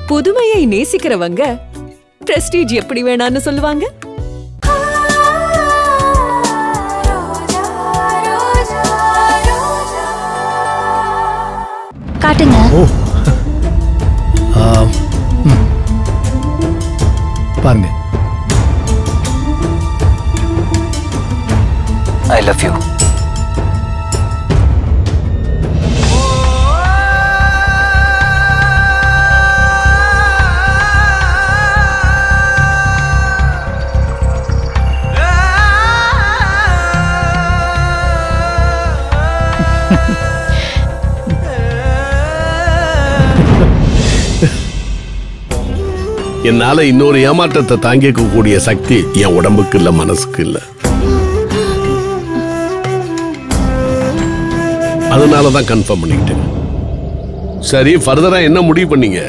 புதுமையை நேசிக்கிறவங்க பிரஸ்டீஜ் எப்படி வேணான்னு சொல்லுவாங்க காட்டுங்க ஓ ஆ, ம். பாருங்க ஐ லவ் யூ என்னால இன்னொரு ஏமாற்றத்தை தாங்கிக்க கூடிய சக்தி என் உடம்புக்கு இல்ல மனசுக்கு இல்ல அதனாலதான் கன்ஃபார்ம் பண்ணிக்கிட்டேன் சரி ஃபர்தரா என்ன முடிவு பண்ணீங்க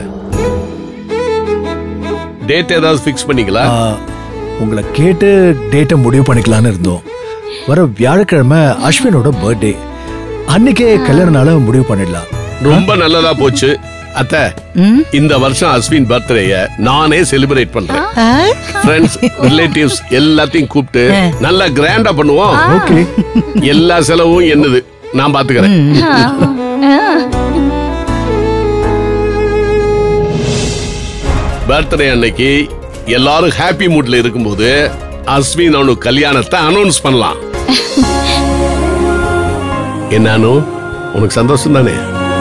டேட் ஏதாவது ஃபிக்ஸ் பண்ணீங்களா ஆ, உங்களை கேட்டு டேட்டை முடிவு பண்ணிக்கலாம்னு இருந்தோம் வர வியாழக்கிழமை அஸ்வினோட பர்த்டே அன்னைக்கே கல்யாண நாள முடிவு பண்ணிடலாம் ரொம்ப நல்லதா போச்சு அத்த இந்த வருஷம் அஸ்வின் பர்த்டேய நானே செலிப்ரேட் பண்றேன் ஃப்ரெண்ட்ஸ் ரிலேட்டிவ்ஸ் எல்லாத்தையும் கூப்பிட்டு நல்லா கிராண்டா பண்ணுவோம் ஓகே எல்லா செலவும் என்னது நான் பாத்துக்கிறேன் பர்த்டே அன்னைக்கு எல்லாரும் ஹாப்பி மூட்ல இருக்கும்போது அஸ்வின் அவனு கல்யாணத்தை அனௌன்ஸ் பண்ணலாம் என்னானு உனக்கு சந்தோஷம் தானே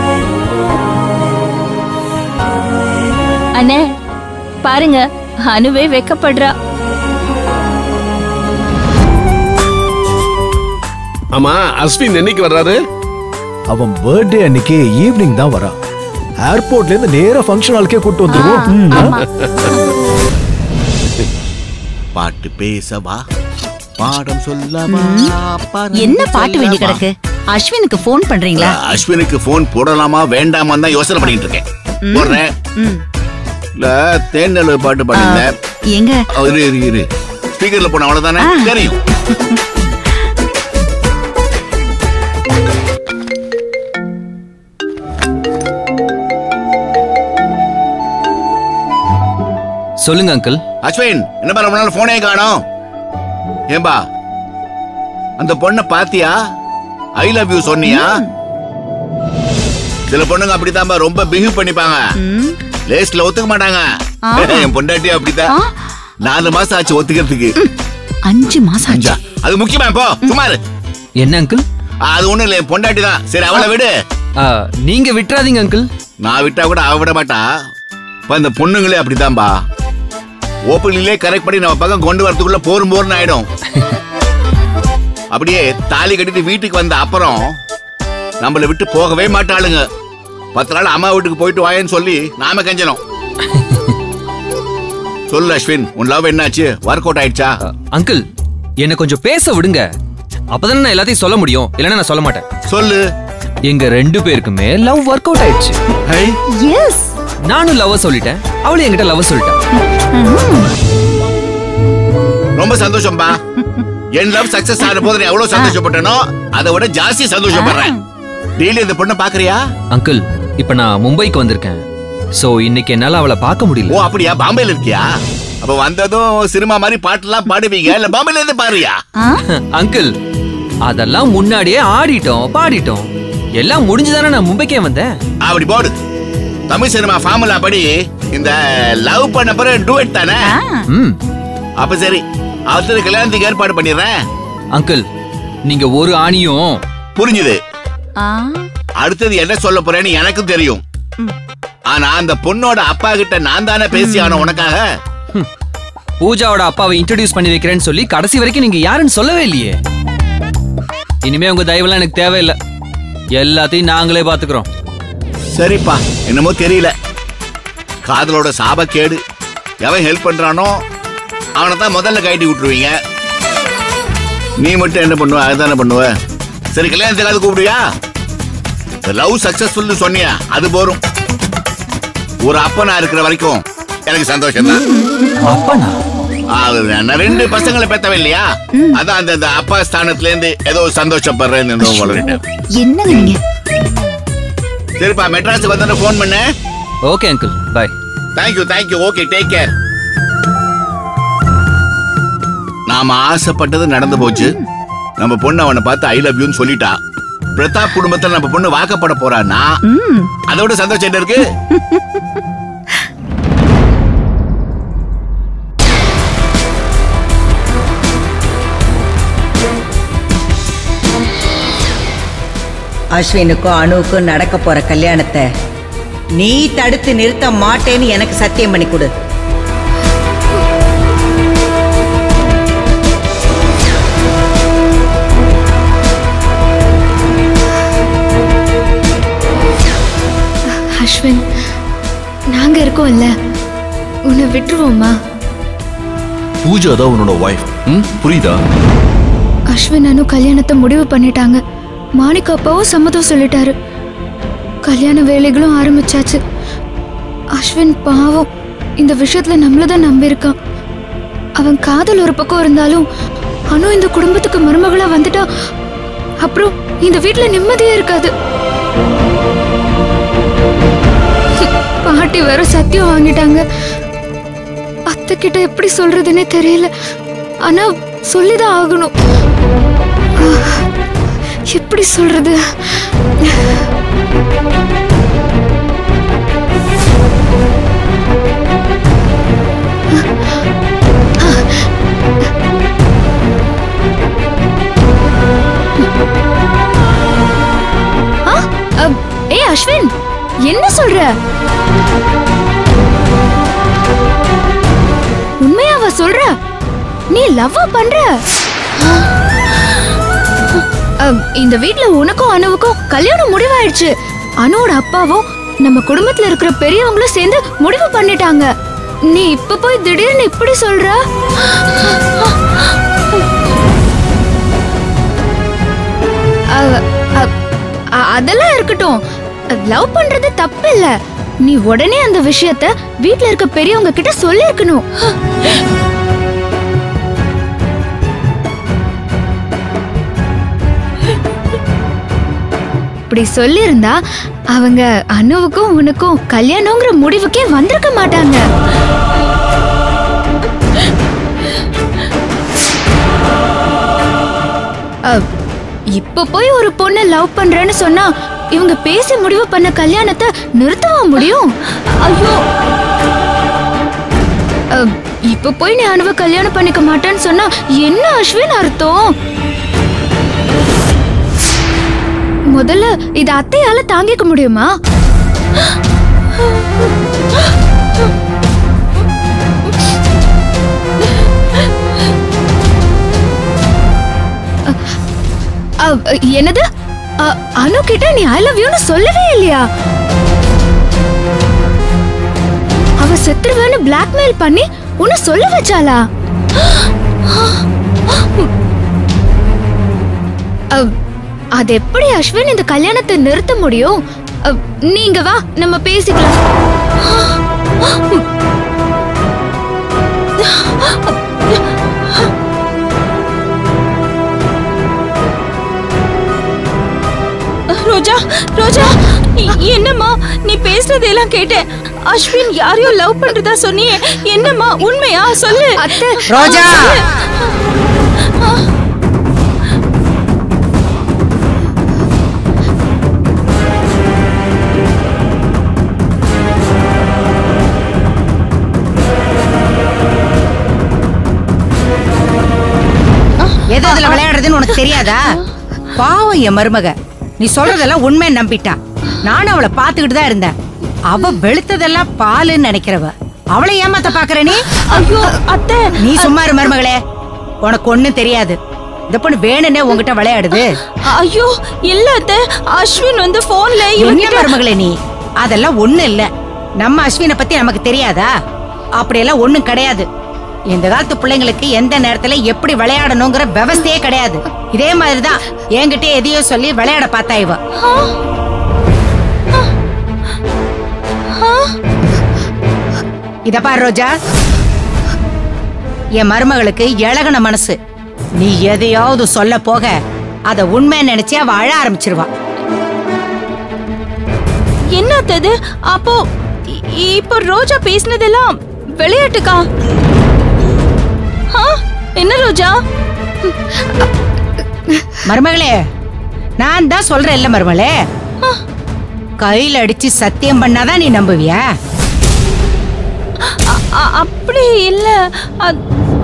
அண்ணே பாருங்க அனுவே வெக்கப்படுறா ஆமா அஸ்வின் என்னைக்கு வர்றாரு அவன் பர்த்டே அன்னைக்கு ஈவினிங் தான் வரான் ஏர்போர்ட்ல இருந்து நேரா ஃபங்க்ஷன் ஹாலுக்கே கூட்டு வந்துருவோம் ஆமா பாட்டு பேசவா பாடம் சொல்லவா பாடம் என்ன பாட்டு வேண்டி சொல்லவா? கிடக்கு அஸ்வினுக்கு ஃபோன் பண்றீங்களா அஸ்வினுக்கு போன் போடலாமா வேண்டாமா தான் யோசனை பண்ணிட்டு இருக்கேன் போடுறேன் ம். இல்ல தேனல் பாட்டு பாடினேன் எங்க இரு இரு இரு ஸ்பீக்கர்ல போன அவ்வளவுதானே தெரியும் சொல்லுங்க அங்கிள் அஸ்வின் என்ன ரொம்ப நாள் போனே காணோம் ஏம்பா அந்த பொண்ணை பாத்தியா ஐ லவ் யூ சொன்னியா சில பொண்ணுங்க அப்படித்தான்பா ரொம்ப பிஹேவ் பண்ணிப்பாங்க ம். லேஸ்ட்ல ஒத்துக்க மாட்டாங்க ஆ. என் பொண்டாட்டி அப்படித்தான் நாலு மாசம் ஆச்சு ஒத்துக்கிறதுக்கு அஞ்சு மாசம் அஞ்சா ஆச்சு அது முக்கியமா போ சுமாரு என்ன அங்கிள் அது ஒண்ணும் இல்ல என் பொண்டாட்டி தான் சரி அவளை விடு ஆ, நீங்க விட்டுறாதீங்க அங்கிள் நான் விட்டா கூட அவ விட மாட்டா இப்ப இந்த பொண்ணுங்களே அப்படித்தான்பா ஓப்பனிலே கரெக்ட் பண்ணி நம்ம பக்கம் கொண்டு வரதுக்குள்ள போரும் போர்னு ஆயிடும் அப்படியே தாலி கட்டிட்டு வீட்டுக்கு வந்த அப்புறம் நம்மளை விட்டு போகவே மாட்டாளுங்க பத்து நாள் அம்மா வீட்டுக்கு போயிட்டு வாயேன்னு சொல்லி நாம கெஞ்சணும் சொல்லு அஸ்வின் உன் லவ் என்னாச்சு ஒர்க் அவுட் ஆயிடுச்சா ஆ, அங்கிள் என்ன கொஞ்சம் பேச விடுங்க அப்பதானே நான் எல்லாத்தையும் சொல்ல முடியும் இல்லைன்னா நான் சொல்ல மாட்டேன் சொல்லு எங்க ரெண்டு பேருக்குமே லவ் ஒர்க் அவுட் ஆயிடுச்சு ஹை எஸ் நானும் லவ் சொல்லிட்டேன் அவளும் என்கிட்ட லவ் சொல்லிட்டேன் ரொம்ப சந்தோஷம்பா என் லவ் சக்சஸ் ஆன போது நான் எவ்வளவு சந்தோஷப்பட்டனோ அதை விட ஜாஸ்தி சந்தோஷப்படுறேன் டெய்லி இந்த பொண்ணை பாக்குறியா அங்கிள் இப்ப நான் மும்பைக்கு வந்திருக்கேன் சோ இன்னைக்கு என்னால அவளை பார்க்க ஓ முடியல அப்படியா பாம்பேல இருக்கியா அப்ப வந்ததும் சினிமா மாதிரி பாட்டுலாம் பாடுவீங்க இல்ல பாம்பேல இருந்து பாருயா அங்கிள் அதெல்லாம் முன்னாடியே ஆடிட்டோம் பாடிட்டோம் எல்லாம் முடிஞ்சுதானே நான் மும்பைக்கே வந்தேன் அப்படி போடு தமிழ் சினிமா ஃபார்முலா படி இந்த லவ் பண்ண பிறகு டூவெட் தானே ம் அப்ப சரி அடுத்தது கல்யாணத்துக்கு ஏற்பாடு பண்ணிடுறேன் அங்கிள் நீங்க ஒரு ஆணியும் புரிஞ்சுது ஆ அடுத்தது என்ன சொல்ல போறேன்னு எனக்கும் தெரியும் ஆனா அந்த பொண்ணோட அப்பா கிட்ட நான் தானே பேசி ஆன உனக்காக பூஜாவோட அப்பாவை இன்ட்ரடியூஸ் பண்ணி வைக்கிறேன்னு சொல்லி கடைசி வரைக்கும் நீங்க யாருன்னு சொல்லவே இல்லையே இனிமே உங்க தயவுலாம் எனக்கு தேவையில்லை எல்லாத்தையும் நாங்களே பாத்துக்கிறோம் சரிப்பா என்னமோ தெரியல காதலோட சாபக்கேடு எவன் ஹெல்ப் பண்றானோ அவனை தான் முதல்ல கழட்டி விட்டுருவீங்க நீ மட்டும் என்ன பண்ணுவ அதுதானே பண்ணுவ சரி கல்யாணத்துக்காவது கூப்பிடுவியா லவ் சக்சஸ்ஃபுல் சொன்னியா அது போரும் ஒரு அப்பனா இருக்கிற வரைக்கும் எனக்கு சந்தோஷம் தான் அப்பனா நான் ரெண்டு பசங்களை பெத்தவன் இல்லையா அதான் அந்த அந்த அப்பா ஸ்தானத்துல இருந்து ஏதோ சந்தோஷப்படுறேன்னு ஏதோ வளரிட்டேன் என்னங்க நீங்க சரிப்பா மெட்ராஸ் வந்து ஃபோன் பண்ண okay uncle bye thank you thank you okay take care நாம ஆசைப்பட்டது நடந்து போச்சு நம்ம பொண்ணு அவனை பார்த்து ஐ லவ் யூன்னு சொல்லிட்டா பிரதாப் குடும்பத்துல நம்ம பொண்ணு வாக்கப்பட போறான்னா அதோட சந்தோஷம் என்ன இருக்கு அஸ்வினுக்கும் அணுவுக்கும் நடக்க போற கல்யாணத்தை நீ தடுத்து நிறுத்த மாட்டேன்னு எனக்கு சத்தியம் பண்ணி கொடு அஸ்வின் நாங்க இருக்கோம்ல உன்னை விட்டுருவோமா பூஜா தான் உன்னோட ஒய்ஃப் ம் புரியுதா அஸ்வின் அனு கல்யாணத்தை முடிவு பண்ணிட்டாங்க மாணிக்க அப்பாவும் சம்மதம் சொல்லிட்டாரு கல்யாண வேலைகளும் ஆரம்பிச்சாச்சு அஸ்வின் பாவம் இந்த விஷயத்துல நம்மள தான் நம்பியிருக்கான் அவன் காதல் ஒரு பக்கம் இருந்தாலும் அனு இந்த குடும்பத்துக்கு மருமகளா வந்துட்டா அப்புறம் இந்த வீட்ல நிம்மதியே இருக்காது பாட்டி வேற சத்தியம் வாங்கிட்டாங்க அத்தை கிட்ட எப்படி சொல்றதுன்னே தெரியல ஆனா சொல்லிதான் ஆகணும் எப்படி சொல்றது ஆ, அப், ஏய் அஸ்வின் என்ன சொல்ற உண்மையாவா சொல்ற நீ லவ் பண்ற அம், இந்த வீட்ல உனக்கும் அனுவுக்கும் கல்யாணம் முடிவாயிடுச்சு அனுவோட அப்பாவும் நம்ம குடும்பத்துல இருக்கிற பெரியவங்களும் சேர்ந்து முடிவு பண்ணிட்டாங்க நீ இப்ப போய் திடீர்னு இப்படி சொல்ற அ- அ- அ- அதெல்லாம் இருக்கட்டும் லவ் பண்றது தப்பு இல்ல நீ உடனே அந்த விஷயத்த வீட்ல இருக்க பெரியவங்க கிட்ட சொல்லிருக்கணும் இப்படி சொல்லியிருந்தா அவங்க அனுவுக்கும் உனக்கும் கல்யாணங்கிற முடிவுக்கே வந்திருக்க மாட்டாங்க அ, இப்ப போய் ஒரு பொண்ணை லவ் பண்றேன்னு சொன்னா இவங்க பேசி முடிவு பண்ண கல்யாணத்தை நிறுத்தவா முடியும் ஐயோ அ, இப்ப போய் நீ அனுவ கல்யாணம் பண்ணிக்க மாட்டேன்னு சொன்னா என்ன அஸ்வின் அர்த்தம் முதல்ல இத அத்தையால தாங்கிக்க முடியுமா அ, அ, என்னது அ, அனு கிட்ட நீ ஐ லவ் யூன்னு சொல்லவே இல்லையா அவ செத்துருவேன்னு பிளாக்மெயில் பண்ணி உன்னை சொல்ல வச்சாளா அ, அது எப்படி அஸ்வின் இந்த கல்யாணத்தை நிறுத்த முடியும் அ, நீங்க வா நம்ம பேசிக்கலாம் ரோஜா ரோஜா இ- என்னம்மா நீ பேசுறதெல்லாம் கேட்டேன் அஸ்வின் யாரையோ லவ் பண்றதா சொன்னியே என்னம்மா உண்மையா சொல்லு அத்தை ரோஜா எது அதுல விளையாடுறதுன்னு உனக்கு தெரியாதா பாவம் என் மருமக நீ சொல்றதெல்லாம் உண்மை நம்பிட்டா நானும் அவளை பாத்துக்கிட்டு தான் இருந்தேன் அவ வெளுத்ததெல்லாம் பாலுன்னு நினைக்கிறவ அவளை ஏமாத்த பாக்குற நீ ஐயோ அத்தை நீ சும்மா இரு மருமகளே உனக்கு ஒண்ணும் தெரியாது இந்த பொண்ணு வேணும்னே உன்கிட்ட விளையாடுது ஐயோ இல்ல அத்தை அஸ்வின் வந்து போன்ல என்ன இவங்கிட்ட மருமகளே நீ அதெல்லாம் ஒண்ணும் இல்ல நம்ம அஸ்வினை பத்தி நமக்கு தெரியாதா அப்படியெல்லாம் ஒண்ணும் கிடையாது இந்த காலத்து பிள்ளைங்களுக்கு எந்த நேரத்துல எப்படி விளையாடணுங்கிற விவஸ்தையே கிடையாது இதே மாதிரிதான் என்கிட்ட எதையோ சொல்லி விளையாட பார்த்தா இவ இத பாரு ரோஜா என் மருமகளுக்கு இழகன மனசு நீ எதையாவது சொல்ல போக அத உண்மை நினைச்சு அவ அழ ஆரம்பிச்சிருவா என்ன அத்தை இது அப்போ இ- இப்போ ரோஜா பேசினதெல்லாம் விளையாட்டுக்கா ஆ, என்ன ரோஜா மருமகளே நான் தான் சொல்றேன் இல்ல மருமகளே கையில அடிச்சு சத்தியம் பண்ணாதான் நீ நம்புவியா அ- அ- அப்படி இல்ல அ-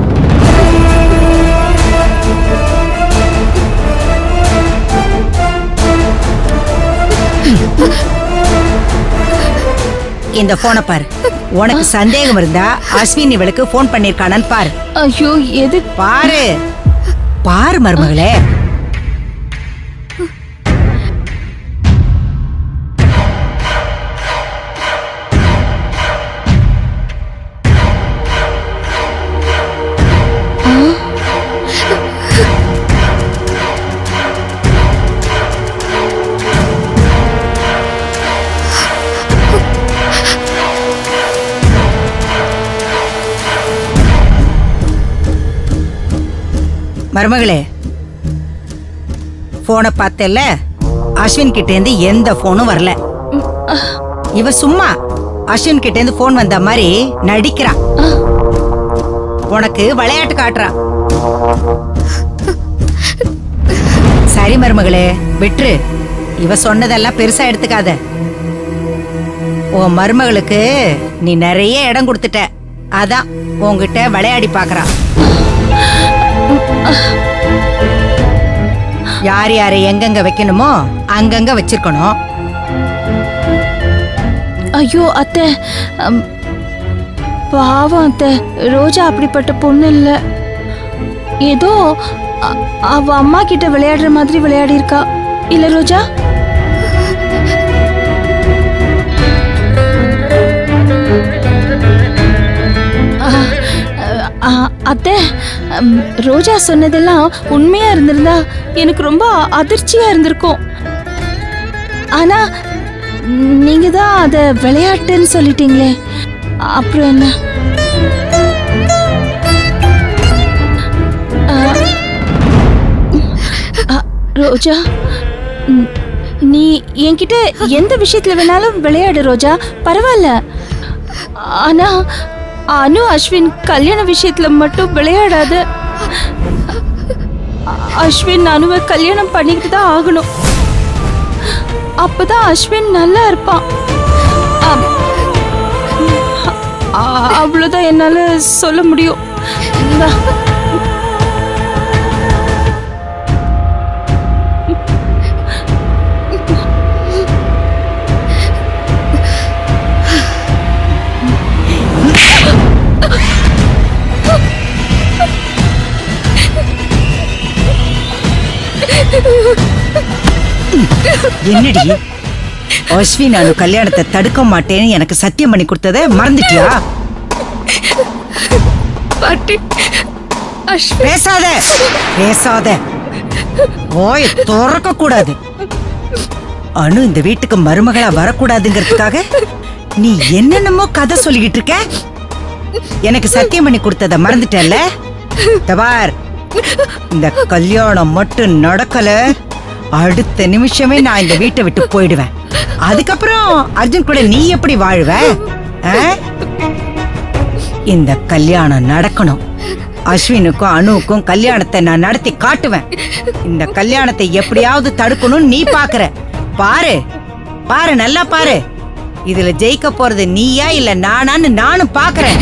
இந்த போனை பாரு உனக்கு சந்தேகம் இருந்தா அஸ்வின் இவளுக்கு போன் பண்ணிருக்கானு பாரு ஐயோ எது பாரு பாரு மருமகளே மருமகளே போனை பார்த்தல அஸ்வின் கிட்ட இருந்து எந்த போனும் வரல இவ சும்மா அஸ்வின் கிட்ட இருந்து போன் வந்த மாதிரி நடிக்கிறா உனக்கு விளையாட்டு காட்டுறா சரி மருமகளே விட்டுரு இவ சொன்னதெல்லாம் பெருசா எடுத்துக்காத உன் மருமகளுக்கு நீ நிறைய இடம் கொடுத்துட்ட அதான் உன்கிட்ட விளையாடி பாக்குறா யார் யாரை எங்கெங்க வைக்கணுமோ அங்கங்க வச்சிருக்கணும் ஐயோ அத்தை அம், பாவம் அத்தை ரோஜா அப்படிப்பட்ட பொண்ணு இல்ல ஏதோ அ- அவ அம்மா கிட்ட விளையாடுற மாதிரி விளையாடி இருக்கா இல்ல ரோஜா ஆ, ஆ, அத்தை அம், ரோஜா சொன்னதெல்லாம் உண்மையா இருந்திருந்தா எனக்கு ரொம்ப அதிர்ச்சியா இருந்திருக்கும் ஆனா நீங்க தான் அத விளையாட்டுன்னு சொல்லிட்டீங்களே அப்புறம் என்ன ஆ, ஆ, ரோஜா ம், நீ என்கிட்ட எந்த விஷயத்துல வேணாலும் விளையாடு ரோஜா பரவாயில்ல ஆனா அனு அஸ்வின் கல்யாண விஷயத்துல மட்டும் விளையாடாத அ- அஸ்வின் அனுவை கல்யாணம் பண்ணிக்கிட்டு தான் ஆகணும் அப்பதான் அஸ்வின் நல்லா இருப்பான் அப்- அ- அவ்வளவுதான் என்னால சொல்ல முடியும் இந்தா. என்னடி அஸ்வின் அனு கல்யாணத்தை தடுக்க மாட்டேன்னு எனக்கு சத்தியம் பண்ணி கொடுத்தத மறந்துட்டியா பாட்டி அஸ்வின் பேசாத பேசாத ஓய திறக்க கூடாது அனு இந்த வீட்டுக்கு மருமகளா வரக்கூடாதுங்கிறதுக்காக நீ என்னென்னமோ கதை சொல்லிக்கிட்டு இருக்க எனக்கு சத்தியம் பண்ணி கொடுத்தத மறந்துட்டல்ல தபார் இந்த கல்யாணம் மட்டும் நடக்கல அடுத்த நிமிஷமே நான் இந்த வீட்டை விட்டு போயிடுவேன் அதுக்கப்புறம் அர்ஜுன் கூட நீ எப்படி வாழ்வ ஆ? இந்த கல்யாணம் நடக்கணும் அஸ்வினுக்கும் அனுவுக்கும் கல்யாணத்தை நான் நடத்தி காட்டுவேன் இந்த கல்யாணத்தை எப்படியாவது தடுக்கணும்னு நீ பாக்குற பாரு பாரு நல்லா பாரு இதுல ஜெயிக்க போறது நீயா இல்ல நானான்னு நானும் பாக்குறேன்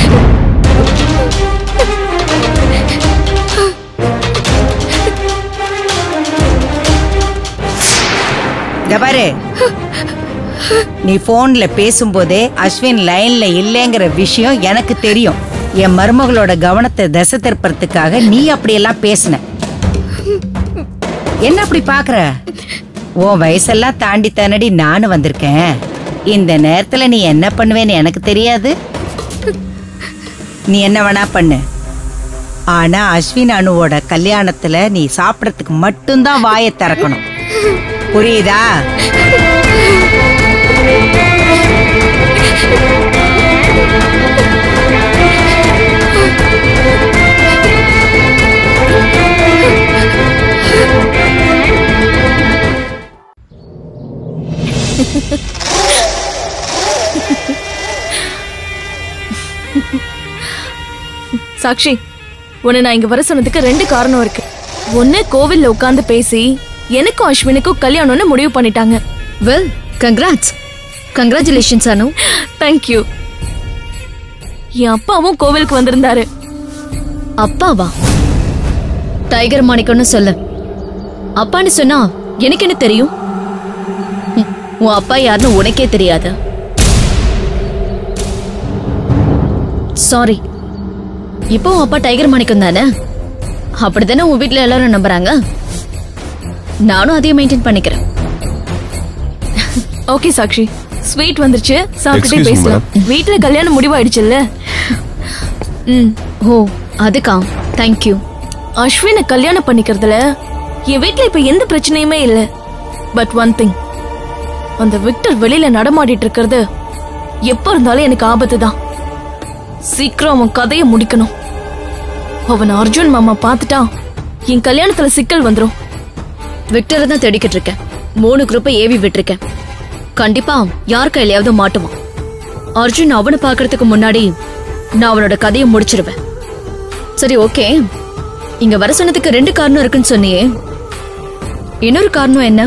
இத பாரு நீ போன்ல பேசும்போதே அஸ்வின் லைன்ல இல்லைங்கிற விஷயம் எனக்கு தெரியும் என் மருமகளோட கவனத்தை திசை திருப்பறதுக்காக நீ அப்படியெல்லாம் பேசின என்ன அப்படி பாக்குற உன் வயசெல்லாம் தாண்டி தானடி நானும் வந்திருக்கேன் இந்த நேரத்துல நீ என்ன பண்ணுவேன்னு எனக்கு தெரியாது நீ என்ன வேணா பண்ணு ஆனா அஸ்வின் அனுவோட கல்யாணத்துல நீ சாப்பிடறதுக்கு மட்டும்தான் வாயை திறக்கணும் புரியுதா சாக்ஷி உன்னை நான் இங்க வர சொன்னதுக்கு ரெண்டு காரணம் இருக்கு ஒண்ணு கோவில்ல உட்கார்ந்து பேசி எனக்கும் அஸ்வினுக்கும் கல்யாணம்னு முடிவு பண்ணிட்டாங்க well congrats congratulations Anu thank you என் அப்பாவும் கோவிலுக்கு வந்திருந்தாரு அப்பாவா டைகர் மாணிக்கம்னு சொல்லு அப்பான்னு சொன்னா எனக்கு என்ன தெரியும் ஹம், உன் அப்பா யாருன்னு உனக்கே தெரியாது சாரி இப்போ உன் அப்பா டைகர் மாணிக்கம் தானே அப்படித்தானே உன் வீட்ல எல்லாரும் நம்புறாங்க நானும் அதையே மெயின்டைன் பண்ணிக்கிறேன் ஓகே சாக்ஷி ஸ்வீட் வந்துருச்சு சாப்பிட்டுட்டே Excuse me, பேசலாம் வீட்ல கல்யாணம் முடிவாயிடுச்சுல்ல ம் ஓ அதுக்கா தேங்க்யூ அஸ்வினை கல்யாணம் பண்ணிக்கிறதுல என் வீட்ல இப்ப எந்த பிரச்சனையுமே இல்ல பட் ஒன் திங் அந்த விக்டர் வெளியில நடமாடிட்டு இருக்கிறது எப்ப இருந்தாலும் எனக்கு ஆபத்து தான் சீக்கிரம் அவன் கதையை முடிக்கணும் அவன் அர்ஜுன் மாமா பார்த்துட்டா என் கல்யாணத்துல சிக்கல் வந்துரும் விக்டரை தான் தேடிக்கிட்டு இருக்கேன் மூணு குரூப்பை ஏவி விட்டிருக்கேன் கண்டிப்பா யார் கையிலயாவது மாட்டுவான் அர்ஜுன் அவனை பார்க்கறதுக்கு முன்னாடி நான் அவனோட கதையை முடிச்சிருவேன் சரி ஓகே இங்க வர சொன்னதுக்கு ரெண்டு காரணம் இருக்குன்னு சொன்னியே இன்னொரு காரணம் என்ன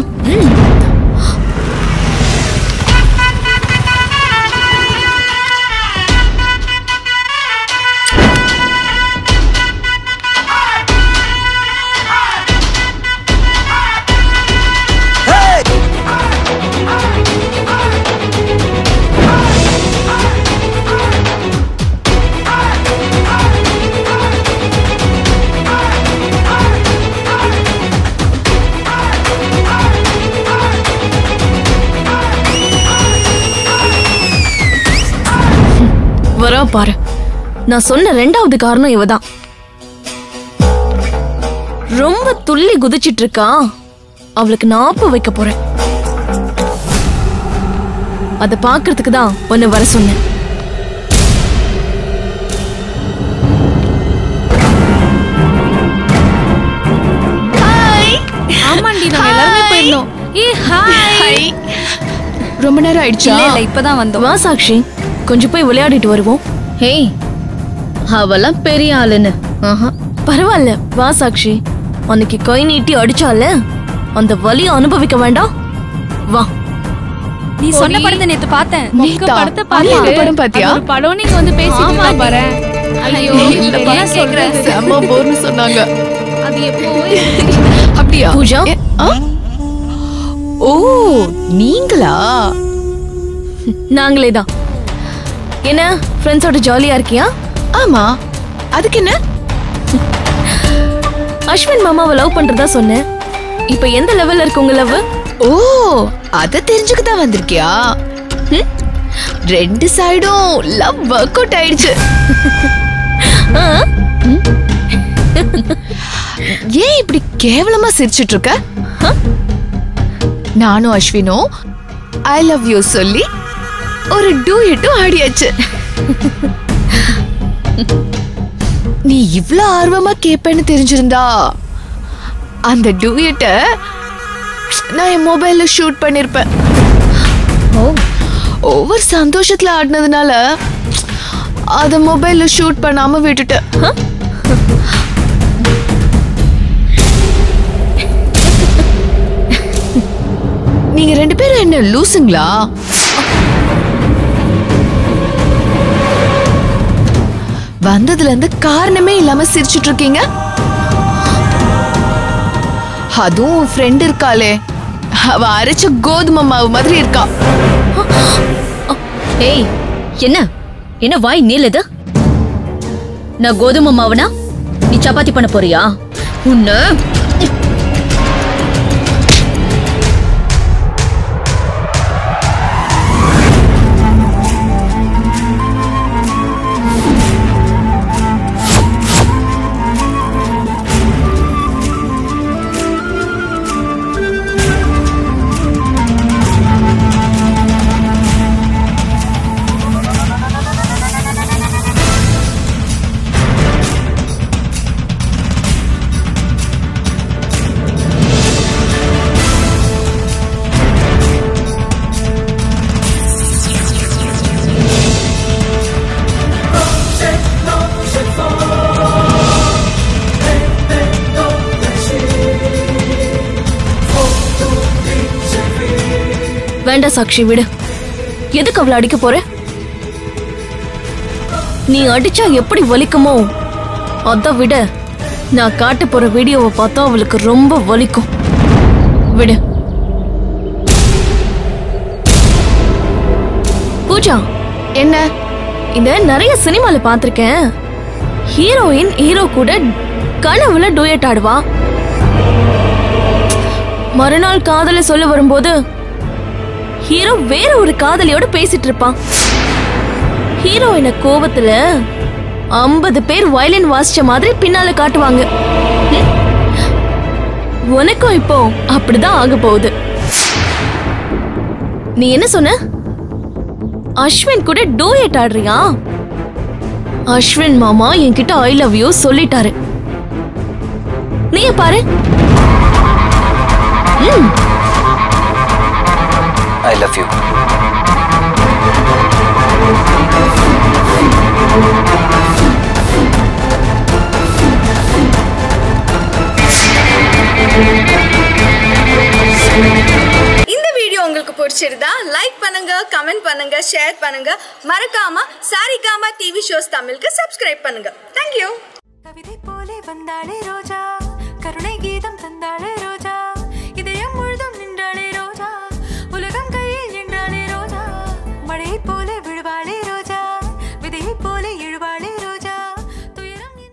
வரா பாரு நான் சொன்ன ரெண்டாவது காரணம் இவதான் ரொம்ப துள்ளி குதிச்சிட்டு இருக்கா அவளுக்கு நாப்பு வைக்க போறேன் அத பாக்குறதுக்கு தான் உன்னை வர சொன்னேன் ஆமாண்டி நாங்க எல்லாருமே போயிருந்தோம் ஏ ஹாய் ரொம்ப நேரம் ஆயிடுச்சா இல்ல இல்ல இப்பதான் வந்தோம் வா சாக்ஷி கொஞ்சம் போய் விளையாடிட்டு வருவோம் ஹேய் அவெல்லாம் பெரிய ஆளுன்னு ஆஹா பரவாயில்ல வா சாக்ஷி அன்னைக்கு கை நீட்டி அடிச்சால அந்த வலியை அனுபவிக்க வேண்டாம் வா நீ சொன்ன படத்தை நேத்து பார்த்தேன் மொக்க நீதா, படத்தை நீ இந்த பாரு படம் பாத்தியா? அது ஒரு படம் நீங்க வந்து பேசிட்டு ஆமா, இருக்க பாரு ஐயோ இல்லப்பா. ஏன் கேக்குற செம்ம போர்னு சொன்னாங்க அது எப்போ அப்படியா பூஜா ஏ, ஆ? ஓ நீங்களா நாங்களே தான் என்ன ஃப்ரெண்ட்ஸோட ஜாலியா இருக்கியா ஆமா அதுக்கு என்ன அஸ்வின் மாமாவை லவ் பண்றதா சொன்னேன் இப்ப எந்த லெவல்ல இருக்கு உங்க லவ் ஓ அத தெரிஞ்சுக்க தான் வந்திருக்கியா ம்? ரெண்டு சைடும் லவ் ஒர்க் அவுட் ஆயிடுச்சு ம்? ஏன் இப்படி கேவலமா சிரிச்சிட்டு இருக்க ஆ? நானும் அஸ்வினும் ஐ லவ் யூ சொல்லி ஒரு டூயட்டும் ஆடியாச்சு நீ இவ்ளோ ஆர்வமா கேப்பேன்னு தெரிஞ்சிருந்தா அந்த டூயட்ட நான் என் மொபைல்ல ஷூட் பண்ணிருப்பேன் ஒவ்வொரு சந்தோஷத்துல ஆடினதுனால அத மொபைல்ல ஷூட் பண்ணாம விட்டுட்டேன் ஆ? நீங்க ரெண்டு பேரும் என்ன லூசுங்களா வந்ததுல இருந்து காரணமே இல்லாம சிரிச்சிட்டு இருக்கீங்க அதுவும் ஃப்ரெண்ட் இருக்காளே அவ அரைச்ச கோதுமை மாவு மாதிரி இருக்கா ஏய் என்ன என்ன வாய் நீளுது நான் கோதுமை மாவுனா நீ சப்பாத்தி பண்ண போறியா உன்ன வேண்டாம் சாக்ஷி விடு எதுக்கு அவளை அடிக்க போற நீ அடிச்சா எப்படி வலிக்குமோ அதை விட நான் காட்ட போற வீடியோவை பார்த்தா அவளுக்கு ரொம்ப வலிக்கும் விடு பூஜா என்ன இந்த நிறைய சினிமால பார்த்திருக்கேன் ஹீரோயின் ஹீரோ கூட கனவுல டூயட் ஆடுவா மறுநாள் காதல சொல்ல வரும்போது ஹீரோ வேற ஒரு காதலியோட பேசிட்டு இருப்பான் ஹீரோயின கோவத்துல ஐம்பது பேர் வயலின் வாசிச்ச மாதிரி பின்னால காட்டுவாங்க ஹம். உனக்கும் இப்போ அப்படிதான் ஆக போகுது நீ என்ன சொன்ன அஸ்வின் கூட டூயட் ஆடுறியா அஸ்வின் மாமா என்கிட்ட ஐ லவ் யூ சொல்லிட்டாரு நீயே பாரு ம் ஐ லவ் யூ இந்த வீடியோ உங்களுக்கு பிடிச்சிருந்தா லைக் பண்ணுங்க கமெண்ட் பண்ணுங்க ஷேர் பண்ணுங்க மறக்காம சாரிகாமா டிவி ஷோஸ் தமிழுக்கு சப்ஸ்கிரைப் பண்ணுங்க தேங்க்யூ கவிதை போலே வந்தாளே ரோஜா கருணை கீதம் தந்தாளே